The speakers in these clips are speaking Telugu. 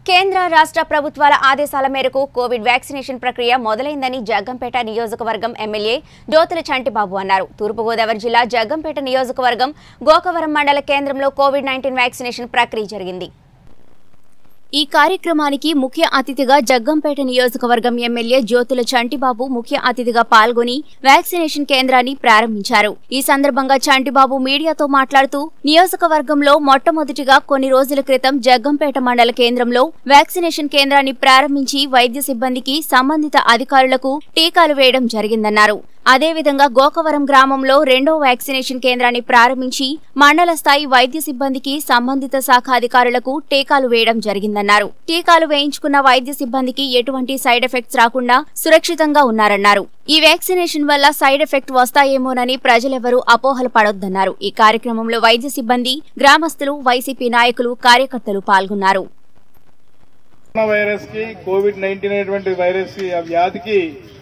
కేంద్ర రాష్ట్ర ప్రభుత్వాల ఆదేశాల మేరకు కోవిడ్ వ్యాక్సినేషన్ ప్రక్రియ మొదలైందని జగ్గంపేట నియోజకవర్గం ఎమ్మెల్యే జ్యోతుల చంటిబాబు అన్నారు తూర్పుగోదావరి జిల్లా జగ్గంపేట నియోజకవర్గం గోకవరం మండల కేంద్రంలో కోవిడ్ నైన్టీన్ వ్యాక్సినేషన్ ప్రక్రియ జరిగింది ఈ కార్యక్రమానికి ముఖ్య అతిథిగా జగ్గంపేట నియోజకవర్గం ఎమ్మెల్యే జ్యోతుల చంటిబాబు ముఖ్య అతిథిగా పాల్గొని వ్యాక్సినేషన్ కేంద్రాన్ని ప్రారంభించారు ఈ సందర్భంగా చంటిబాబు మీడియాతో మాట్లాడుతూ నియోజకవర్గంలో మొట్టమొదటిగా కొన్ని రోజుల క్రితం జగ్గంపేట మండల కేంద్రంలో వ్యాక్సినేషన్ కేంద్రాన్ని ప్రారంభించి వైద్య సిబ్బందికి సంబంధిత అధికారులకు టీకాలు వేయడం జరిగిందన్నారు అదేవిధంగా గోకవరం గ్రామంలో రెండో వ్యాక్సినేషన్ కేంద్రాన్ని ప్రారంభించి మండల స్థాయి వైద్య సిబ్బందికి సంబంధిత శాఖ అధికారులకు టీకాలు వేయడం జరిగిందన్నారు టీకాలు వేయించుకున్న వైద్య సిబ్బందికి ఎటువంటి సైడ్ ఎఫెక్ట్స్ రాకుండా సురక్షితంగా ఉన్నారన్నారు ఈ వ్యాక్సినేషన్ వల్ల సైడ్ ఎఫెక్ట్ వస్తాయేమోనని ప్రజలెవరూ అపోహలు పడొద్దన్నారు ఈ కార్యక్రమంలో వైద్య సిబ్బంది గ్రామస్తులు వైసీపీ నాయకులు కార్యకర్తలు పాల్గొన్నారు కరోనా వైరస్ కి కోవిడ్ నైన్టీన్ అనేటువంటి వైరస్ కి ఆ వ్యాధికి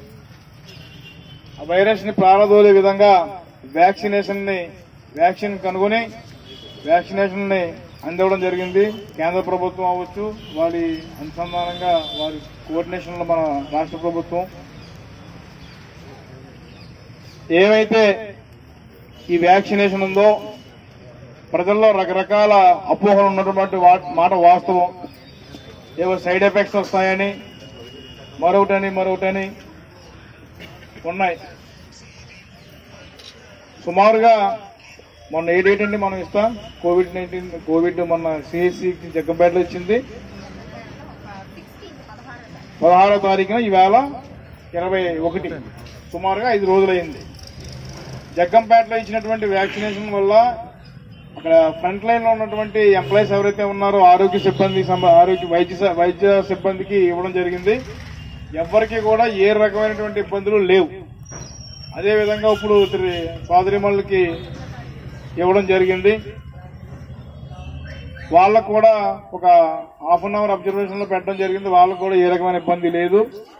ఆ వైరస్ ని ప్రారదోలే విధంగా వ్యాక్సినేషన్ ని వ్యాక్సిన్ కనుగొని వ్యాక్సినేషన్ ని అందివ్వడం జరిగింది కేంద్ర ప్రభుత్వం అవ్వచ్చు వారి అనుసంధానంగా వారి కోఆర్డినేషన్ లో మన రాష్ట్ర ప్రభుత్వం ఏమైతే ఈ వ్యాక్సినేషన్ ఉందో ప్రజల్లో రకరకాల అపోహలు ఉన్నటువంటి వా- మాట వాస్తవం ఏవో సైడ్ ఎఫెక్ట్స్ వస్తాయని మరొకటని మరొకటని ఉన్నాయి సుమారుగా మొన్న ఏ డేట్ అండి మనం ఇస్తాం కోవిడ్ నైన్టీన్ కోవిడ్ మొన్న సిఎస్సి జగ్గంపేటలో ఇచ్చింది పదహారో తారీఖున ఈవేళ ఇరవై ఒకటి సుమారుగా ఐదు రోజులైంది జగ్గంపేటలో ఇచ్చినటువంటి వ్యాక్సినేషన్ వల్ల అక్కడ ఫ్రంట్ లైన్ లో ఉన్నటువంటి ఎంప్లాయీస్ ఎవరైతే ఉన్నారో ఆరోగ్య సిబ్బంది సంబ- ఆరోగ్య వైద్య స- వైద్య సిబ్బందికి ఇవ్వడం జరిగింది ఎవరికి కూడా ఏ రకమైనటువంటి ఇబ్బందులు లేవు అదే విధంగా ఇప్పుడు సోదరిమణులకి ఇవ్వడం జరిగింది వాళ్ళకు కూడా ఒక హాఫ్ అన్ అవర్ అబ్జర్వేషన్ లో పెట్టడం జరిగింది వాళ్ళకు కూడా ఏ రకమైన ఇబ్బంది లేదు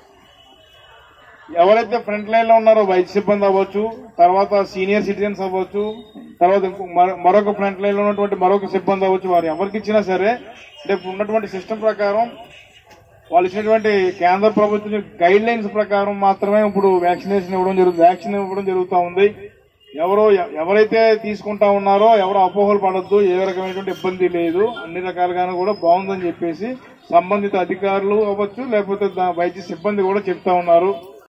ఎవరైతే ఫ్రంట్ లైన్ లో ఉన్నారో వైద్య సిబ్బంది అవ్వచ్చు తర్వాత సీనియర్ సిటిజన్స్ అవ్వచ్చు తర్వాత ఇంకో మరో- మరొక ఫ్రంట్ లైన్ లో ఉన్నటువంటి మరొక సిబ్బంది అవ్వచ్చు వారు ఎవరికి ఇచ్చినా సరే అంటే ఇప్పుడు ఉన్నటువంటి సిస్టమ్ ప్రకారం వాళ్ళు ఇచ్చినటువంటి కేంద్ర ప్రభుత్వం గైడ్ లైన్స్ ప్రకారం మాత్రమే ఇప్పుడు వ్యాక్సినేషన్ ఇవ్వడం జరుగుతుంది వ్యాక్సిన్ ఇవ్వడం జరుగుతూ ఉంది ఎవరు ఎవరైతే తీసుకుంటా ఉన్నారో ఎవరు అపోహలు పడద్దు ఏ రకమైనటువంటి ఇబ్బంది లేదు అన్ని రకాలుగాను కూడా బాగుందని చెప్పేసి సంబంధిత అధికారులు అవ్వచ్చు లేకపోతే దా- వైద్య సిబ్బంది కూడా చెప్తా ఉన్నారు